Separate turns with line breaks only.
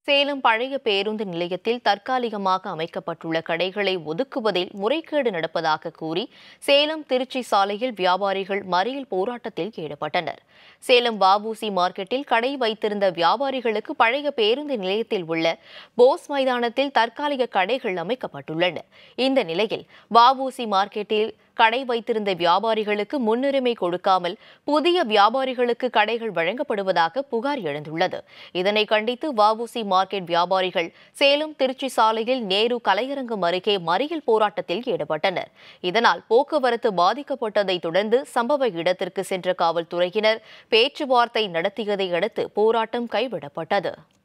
சேலம் பழைய பேருந்து நிலையத்தில் தற்காலிகமாக அமைக்கப்பட்டுள்ள கடைகளை ஒதுக்குவதில் முறைகேடு நடப்பதாக கூறி சேலம் திருச்சி சாலையில் வியாபாரிகள் மறியல் போராட்டத்தில் ஈடுபட்டனர் சேலம் வஉசி மார்க்கெட்டில் கடை வைத்திருந்த வியாபாரிகளுக்கு பழைய பேருந்து நிலையத்தில் உள்ள போஸ் மைதானத்தில் தற்காலிக கடைகள் அமைக்கப்பட்டுள்ளன இந்த நிலையில் வஉசி மார்க்கெட்டில் கடை வைத்திருந்த வியாபாரிகளுக்கு முன்னுரிமை கொடுக்காமல் புதிய வியாபாரிகளுக்கு கடைகள் வழங்கப்படுவதாக புகார் எழுந்துள்ளது இதனை கண்டித்து வஉசி மார்க்கெட் வியாபாரிகள் சேலம் திருச்சி சாலையில் நேரு கலையரங்கம் அருகே மறியல் போராட்டத்தில் ஈடுபட்டனர் இதனால் போக்குவரத்து பாதிக்கப்பட்டதை தொடர்ந்து சம்பவ இடத்திற்கு சென்ற காவல்துறையினர் பேச்சுவார்த்தை நடத்தியதை அடுத்து போராட்டம் கைவிடப்பட்டது